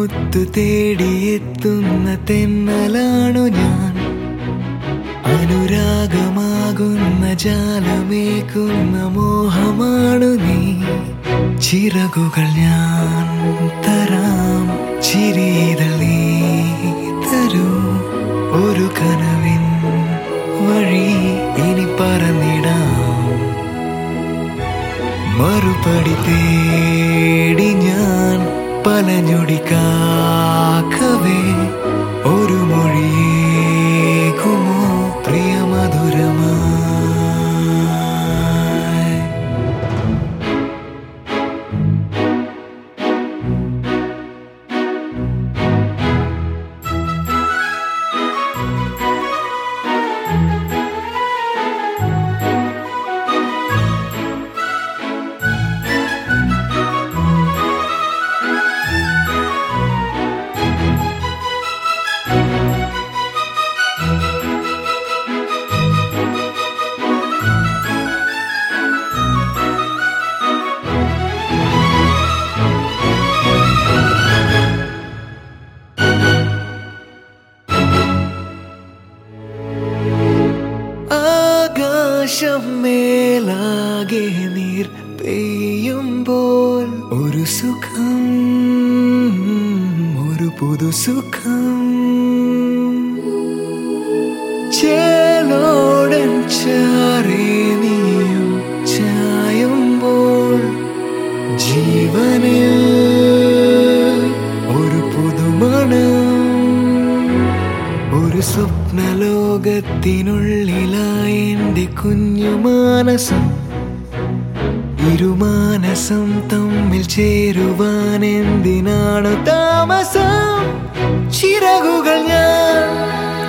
മുത്തു തേടിയെത്തുന്ന തെന്നലാണു ഞാൻ അനുരാഗമാകുന്ന ജാലമേക്കുന്ന മോഹമാണു നീ ചിറകുകൾ ഞാൻ തരാം ചിരിതൾ നീ തരൂ ഒരു കനവിൻ വഴി ഇനി പറന്നിടാം മറുപടി തേടി ഞാൻ പല ഞൊടി കാക്കവേ ഒരു മൊഴിയേകുമോ പ്രിയമധുരമായി ആകാശം മേലാകെ നീർ പെയ്യുമ്പോൾ ഒരു സുഖം ഒരു പുതു സുഖം ചേലോടൻ ചാറേ നീയും ചായുമ്പോൾ ജീവനിൽ ഒരു പുതുമണം ഒരു സ്വപ്നലോകത്തിനുള്ളിലായി എന്റെ കുഞ്ഞു മാനസം ഇരുമാനസം തമ്മിൽ ചേരുവാൻ എന്തിനാണ് താമസം ചിറകുകൾ ഞാൻ